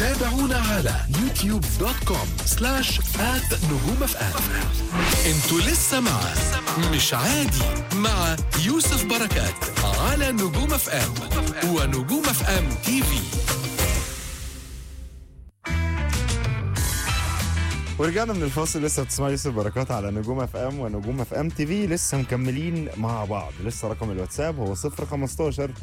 تابعونا على يوتيوب دوت كوم سلاش آت نجوم اف ام انتوا لسه مع مش عادي مع يوسف بركات على نجوم اف ام ونجوم اف ام تي في ورجعنا من الفاصل لسه بتسمع يوسف بركات على نجوم اف ام ونجوم اف ام تي في لسه مكملين مع بعض لسه رقم الواتساب هو 015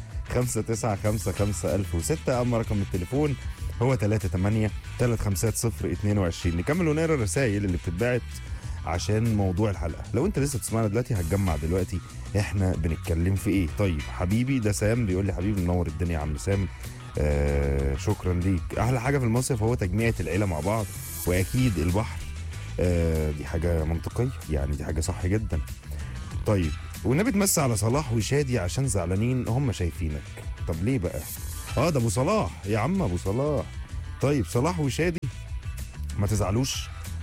595 1006 اما رقم التليفون هو 38 350 22 نكمل ونقرا الرسائل اللي بتتبعت عشان موضوع الحلقه لو انت لسه بتسمعنا دلوقتي هتجمع دلوقتي احنا بنتكلم في ايه طيب حبيبي ده سام بيقول لي حبيبي منور الدنيا يا عم سام آه شكرا ليك احلى حاجه في المصيف هو تجميعة العيله مع بعض واكيد البحر آه دي حاجه منطقيه يعني دي حاجه صح جدا طيب والنبي تمسي على صلاح وشادي عشان زعلانين هم شايفينك طب ليه بقى اه ده ابو صلاح يا عم ابو صلاح طيب صلاح وشادي ما تزعلوش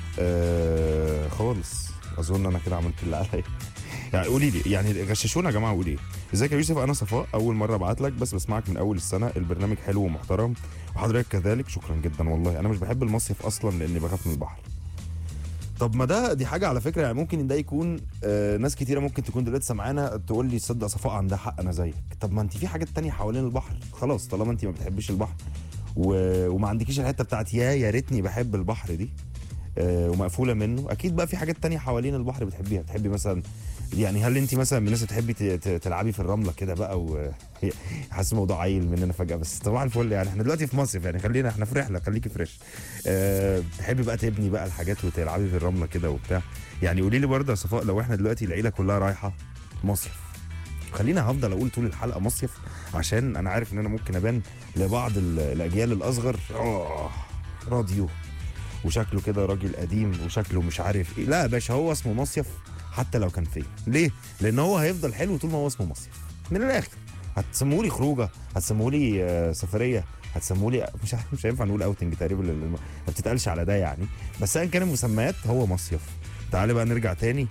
آه خالص اظن انا كده عملت اللي عليا يعني قولي لي يعني غششونا يا جماعه قولي ايه ازيك يا يوسف انا صفاء اول مره ابعت لك بس بسمعك من اول السنه البرنامج حلو ومحترم وحضرتك كذلك شكرا جدا والله انا مش بحب المصيف اصلا لاني بخاف من البحر طب ما ده دي حاجه على فكره يعني ممكن ده يكون آه ناس كتيره ممكن تكون دلوقتي سمعانا تقول لي صدق صفاء عندها حق انا زيك طب ما انت في حاجات تانية حوالين البحر خلاص طالما انت ما بتحبيش البحر و... وما عندكيش الحته بتاعت يا يا ريتني بحب البحر دي آه ومقفوله منه اكيد بقى في حاجات تانية حوالين البحر بتحبيها بتحبي مثلا يعني هل انت مثلا من الناس اللي بتحبي ت- ت- تلعبي في الرمله كده بقى و حاسس الموضوع عيل مننا فجاه بس طبعا الفل يعني احنا دلوقتي في مصيف يعني خلينا احنا في رحله خليكي فريش أه تحبي بقى تبني بقى الحاجات وتلعبي في الرمله كده وبتاع يعني قولي لي برضه يا صفاء لو احنا دلوقتي العيله كلها رايحه مصيف خلينا هفضل اقول طول الحلقه مصيف عشان انا عارف ان انا ممكن ابان لبعض ال- الاجيال الاصغر اه راديو وشكله كده راجل قديم وشكله مش عارف ايه لا يا باشا هو اسمه مصيف حتى لو كان فين ليه لان هو هيفضل حلو طول ما هو اسمه مصيف من الاخر هتسموه لي خروجه هتسموه لي آه، سفريه هتسموه لي مش عارف- مش هينفع نقول اوتنج تقريبا لأن ما بتتقالش على ده يعني بس ايا كان المسميات هو مصيف تعالى بقى نرجع تاني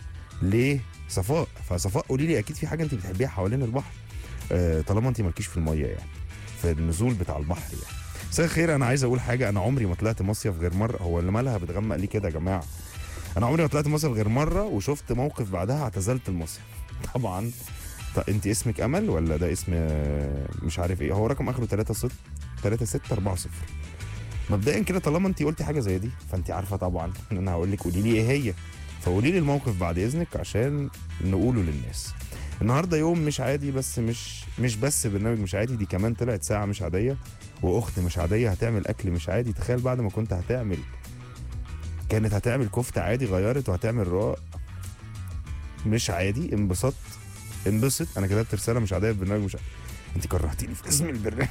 لصفاء فصفاء قولي لي اكيد في حاجه انت بتحبيها حوالين البحر آه، طالما انت مالكيش في الميه يعني في النزول بتاع البحر يعني مساء الخير انا عايز اقول حاجه انا عمري ما طلعت مصيف غير مره هو اللي مالها بتغمق ليه كده يا جماعه انا عمري ما طلعت مصيف غير مره وشفت موقف بعدها اعتزلت المصيف طبعا طب انت اسمك امل ولا ده اسم آه، مش عارف ايه هو رقم اخره 3 6 3 6 4 0 مبدئيا كده طالما انت قلتي حاجه زي دي فانت عارفه طبعا ان انا هقول لك قولي لي ايه هي فقولي لي الموقف بعد اذنك عشان نقوله للناس النهارده يوم مش عادي بس مش مش بس برنامج مش عادي دي كمان طلعت ساعه مش عاديه واخت مش عاديه هتعمل اكل مش عادي تخيل بعد ما كنت هتعمل كانت هتعمل كفته عادي غيرت وهتعمل رقاق مش عادي انبسطت انبسط انا كتبت رساله مش عاديه في برنامج مش عادي انت كرهتيني في اسم البرنامج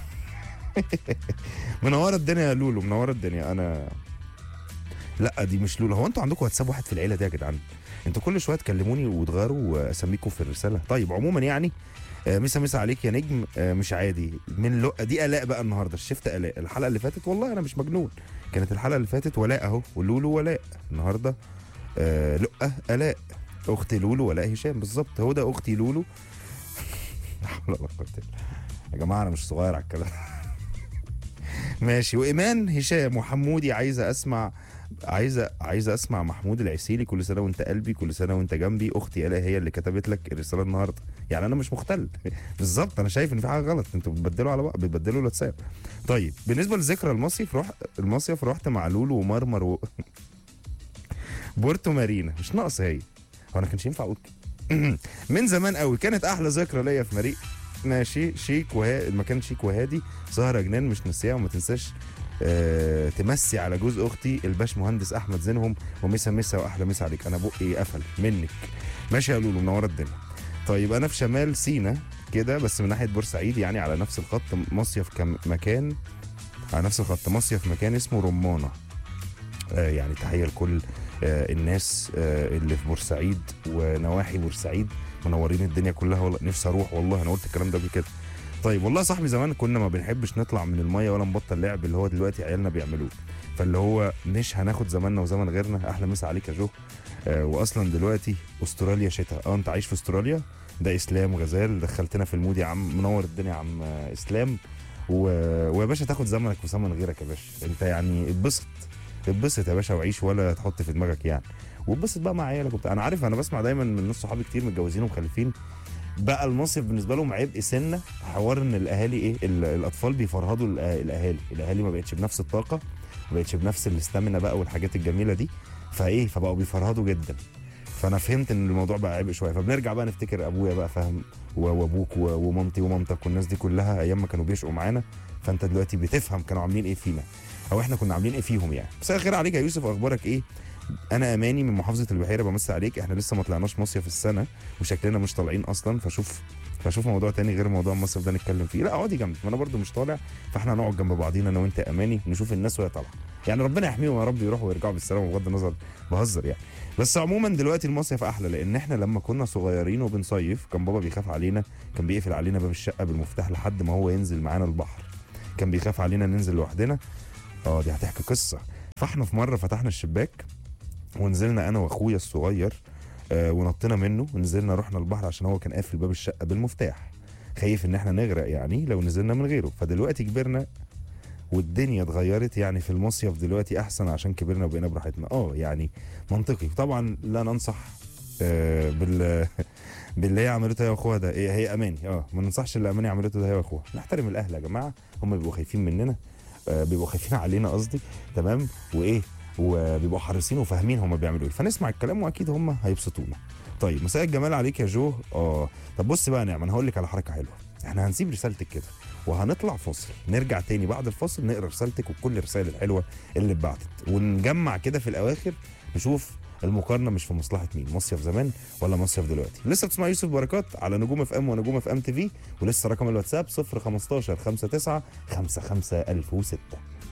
منوره الدنيا يا لولو منوره الدنيا انا لا دي مش لولو هو انتوا عندكم واتساب واحد في العيله دي يا جدعان انتوا كل شويه تكلموني وتغيروا اساميكم في الرساله طيب عموما يعني آه، مسا مسا عليك يا نجم آه، مش عادي من لقا دي الاء بقى النهارده الشفت الاء الحلقه اللي فاتت والله انا مش مجنون كانت الحلقه اللي فاتت ولاء اهو ولولو ولاء النهارده آه لقا الاء اختي لولو ولاء هشام بالظبط هو ده اختي لولو لا حول ولا قوه إلا بالله. يا جماعه انا مش صغير على الكلام ماشي وايمان هشام وحمودي عايزه اسمع عايزه عايزه اسمع محمود العسيلي كل سنه وانت قلبي كل سنه وانت جنبي اختي الاء هي اللي كتبت لك الرساله النهارده يعني انا مش مختل بالظبط انا شايف ان في حاجه غلط انتوا بتبدلوا على بعض بتبدلوا الواتساب طيب بالنسبه لذكرى المصيف روح المصيف رحت مع لولو ومرمر و... بورتو مارينا مش ناقص هي هو انا كانش ينفع اقول كده. من زمان قوي كانت احلى ذكرى ليا في مريء ماشي شيك وها... المكان شيك وهادي سهره جنان مش نسيها وما تنساش آه... تمسي على جوز اختي الباش مهندس احمد زينهم ومسا مسا واحلى مسا عليك انا بقي قفل منك ماشي يا لولو منوره الدنيا طيب انا في شمال سينا كده بس من ناحيه بورسعيد يعني على نفس الخط مصيف كم مكان على نفس الخط مصيف مكان اسمه رمانه آه يعني تحيه لكل آه الناس آه اللي في بورسعيد ونواحي بورسعيد منورين الدنيا كلها والله نفسي اروح والله انا قلت الكلام ده قبل كده طيب والله يا صاحبي زمان كنا ما بنحبش نطلع من الميه ولا نبطل لعب اللي هو دلوقتي عيالنا بيعملوه فاللي هو مش هناخد زماننا وزمن غيرنا احلى مسا عليك يا جو آه واصلا دلوقتي استراليا شتاء اه انت عايش في استراليا ده اسلام غزال دخلتنا في المود يا عم منور الدنيا يا عم آه، اسلام و... ويا باشا تاخد زمنك في زمن غيرك يا باشا انت يعني اتبسط اتبسط يا باشا وعيش ولا تحط في دماغك يعني واتبسط بقى مع عيالك وبتاع انا عارف انا بسمع دايما من ناس صحابي كتير متجوزين ومخلفين بقى المصيف بالنسبه لهم عبء سنه حوار ان الاهالي ايه ال- الاطفال بيفرهدوا الأ- الاهالي الاهالي ما بقتش بنفس الطاقه ما بقتش بنفس الاستامينا بقى والحاجات الجميله دي فايه فبقوا بيفرهدوا جدا فانا فهمت ان الموضوع بقى عبء شويه فبنرجع بقى نفتكر ابويا بقى فاهم و- وابوك و- ومامتي ومامتك والناس دي كلها ايام ما كانوا بيشقوا معانا فانت دلوقتي بتفهم كانوا عاملين ايه فينا او احنا كنا عاملين ايه فيهم يعني مساء الخير عليك يا يوسف اخبارك ايه انا اماني من محافظه البحيره بمسي عليك احنا لسه ما طلعناش مصيف السنه وشكلنا مش طالعين اصلا فشوف فشوف موضوع تاني غير موضوع المصيف ده نتكلم فيه لا اقعدي جنبي ما انا برضو مش طالع فاحنا هنقعد جنب بعضينا انا وانت يا اماني نشوف الناس وهي طالعه يعني ربنا يحميهم يا رب يروحوا ويرجعوا بالسلامه بغض النظر بهزر يعني بس عموما دلوقتي المصيف احلى لان احنا لما كنا صغيرين وبنصيف كان بابا بيخاف علينا كان بيقفل علينا باب الشقه بالمفتاح لحد ما هو ينزل معانا البحر كان بيخاف علينا ننزل لوحدنا اه دي هتحكي قصه فاحنا في مره فتحنا الشباك ونزلنا انا واخويا الصغير آه ونطينا منه ونزلنا رحنا البحر عشان هو كان قافل باب الشقه بالمفتاح خايف ان احنا نغرق يعني لو نزلنا من غيره فدلوقتي كبرنا والدنيا اتغيرت يعني في المصيف دلوقتي احسن عشان كبرنا وبقينا براحتنا اه يعني منطقي طبعا لا ننصح آه بال باللي هي عملته هي واخوها ده هي هي اماني اه ما ننصحش اللي اماني عملته ده هي واخوها نحترم الاهل يا جماعه هم بيبقوا خايفين مننا آه بيبقوا خايفين علينا قصدي تمام وايه وبيبقوا حريصين وفاهمين هم بيعملوا ايه فنسمع الكلام واكيد هم هيبسطونا طيب مساء الجمال عليك يا جو اه طب بص بقى يا نعمه انا هقول لك على حركه حلوه احنا هنسيب رسالتك كده وهنطلع فاصل نرجع تاني بعد الفاصل نقرا رسالتك وكل الرسائل الحلوه اللي اتبعتت ونجمع كده في الاواخر نشوف المقارنه مش في مصلحه مين مصيف زمان ولا مصيف دلوقتي لسه بتسمع يوسف بركات على نجوم اف ام ونجوم اف ام تي في ولسه رقم الواتساب 015 59 55 1006